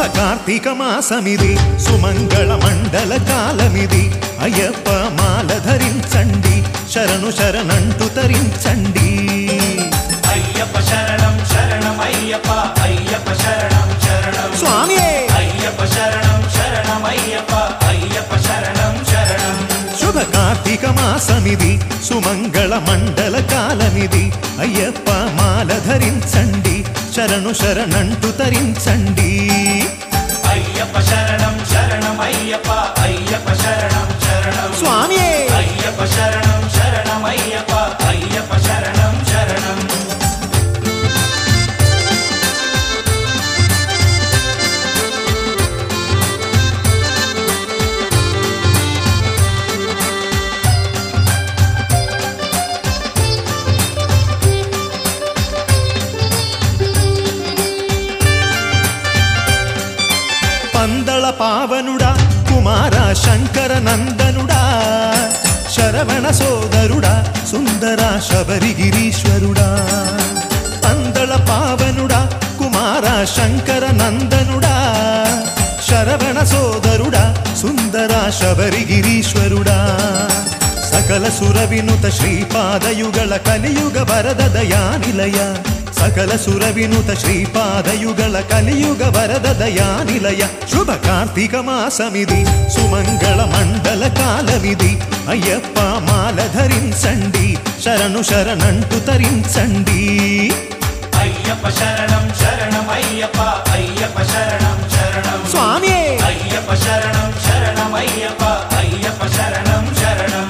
కార్తీక మాసమిది సుమంగళ మండల కాలమిది అయ్యప్ప మాల ధరించండి శరణు శరణంటూ తరించండి అయ్యప్ప శరణం శరణం అయ్యప్ప అయ్యప్ప శరణం శరణం స్వామి అయ్యప్ప శరణం శరణం అయ్యప్ప అయ్యప్ప శరణం శరణం శుభ కార్తీక మాసమిది సుమంగళ మండల కాలమిది అయ్యప్ప మాల ధరించండి శరణు శరణంటూ తరించండి అయ్యప్ప శరణం శరణం అయ్యప్ప అయ్యప్ప శరణం శరణం స్వామి అయ్యప్ప శరణం శరణం అయ్యప్ప అయ్యప్ప శరణం శరణం పందళ పావనుడా కుమార శంకర నందనుడా శరవణ సోదరుడా సుందర శబరిగిరీశ్వరుడా పందళ పావనుడా కుమార శంకర నందనుడా శరవణ సోదరుడా సుందర శబరిగిరీశ్వరుడా సకల సుర వినుత శ్రీపాదయుగళ కలియుగ వరద దయానిలయ సకల సుర వినుత శ్రీపాదయుగళ కలియుగ వరద దయానిలయ శుభ కార్తీక మాసమిది సుమంగళ మండల కాలమిది అయ్యప్ప మాల ధరించండి శరణు శరణంటూ తరించండి అయ్యప్ప శరణం శరణం అయ్యప్ప అయ్యప్ప శరణం శరణం స్వామి అయ్యప్ప శరణం శరణం అయ్యప్ప అయ్యప్ప శరణం శరణం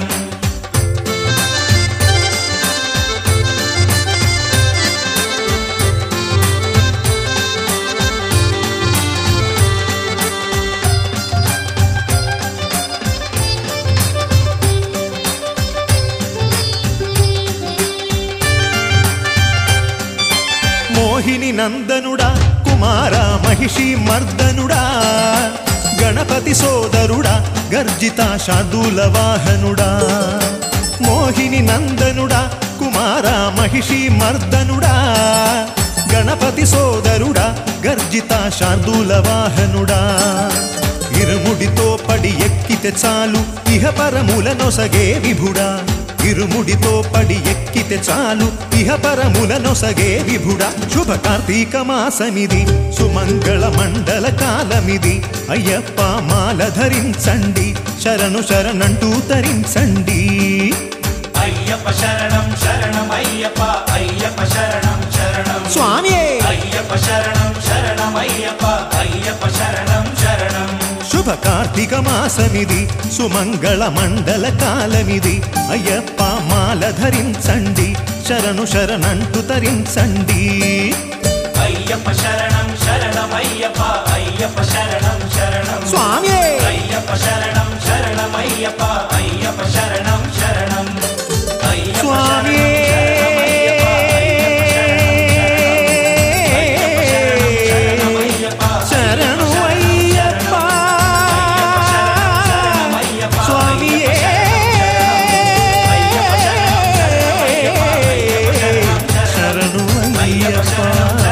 మోహిని నందనుడా కుమార మహిషి మర్దనుడా గణపతి సోదరుడా గర్జిత శార్దూల వాహనుడా మోహిని నందనుడా కుమార మహిషి మర్దనుడా గణపతి సోదరుడా గర్జిత శార్దూల వాహనుడా ఇరుముడితో పడి ఎక్కితే చాలు ఇహ పరముల నొసగే విభుడా ఇరుముడితో పడి ఎక్కితే చాలు ఇహ పరముల నొసగే విభుడా శుభ కార్తీక మాసమిది సుమంగళ మండల కాలమిది అయ్యప్ప మాల ధరించండి శరణు శరణంటూ తరించండి అయ్యప్ప శరణం శరణం అయ్యప్ప అయ్యప్ప శరణం శరణం స్వామి అయ్యప్ప శరణం శరణం అయ్యప్ప అయ్యప్ప శరణం శరణం శుభ కార్తీక మాసమిది సుమంగళ మండల కాలమిది అయ్యప్ప మాల ధరించండి శరణు శరణంటూ తరించండి అయ్యప్ప శరణం శరణం అయ్యప్ప అయ్యప్ప శరణం శరణం స్వామి అయ్యప్ప శరణం శరణం అయ్యప్ప అయ్యప్ప శరణం శరణం అయ్యప్ప స్వామి శరణం అయ్యప్ప శరణు అయ్యప్ప అయ్యప్ప స్వామి శరణు అయ్యప్ప